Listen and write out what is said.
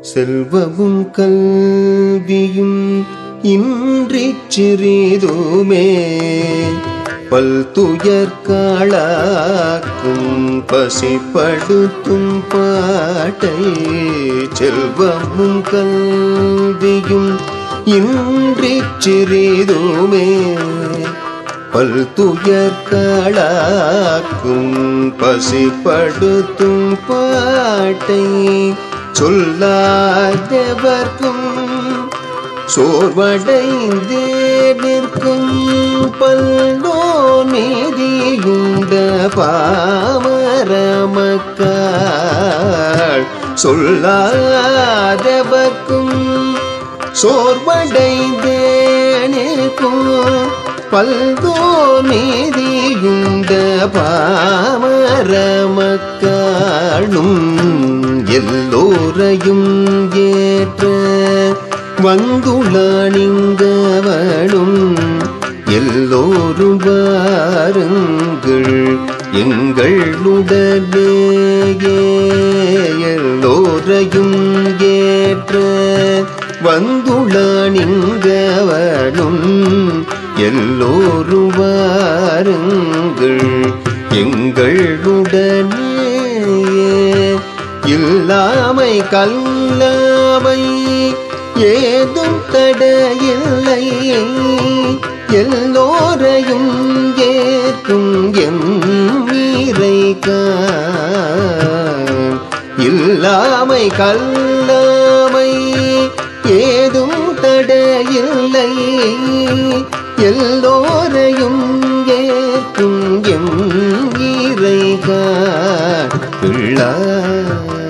செல்வமும் கல்வியும் இன்றிச் சிறிதுமே பல்துயர் காளாக்கும் பசிப்படுத்தும் பாட்டை செல்வமும் கல்வியும் இன்றிச் சிறிதுமே பல்துயர் காளாக்கும் பசிப்படுத்தும் பாட்டை சொல்லாதவர்க்கும் சோர்வடைந்தே நிற்கும் பல்லோ நீதியுண்ட பாமரமக்காள் சொல்லாதவர்க்கும் சோர்வடைந்தே நிற்கும் பல்தோ நீதியுண்ட பாமரமக்காளும் எல்லோரையும் ஏற்ற வந்துளானிங்கவளும் எல்லோரும் வாருங்கள் எங்களுடனேயே எல்லோரையும் ஏற்ற வந்துளானிங்கவளும் எல்லோரும் வாருங்கள் எங்களுடனேயே இல்லாமை கல்லாமை ஏதும் தடையில்லை எல்லோரையும் ஏற்கும் எம் இல்லாமை கல்லாமை ஏதும் தடையில்லை எல்லோரையும் ஏற்கும் எம் இறைகா பிள்ளை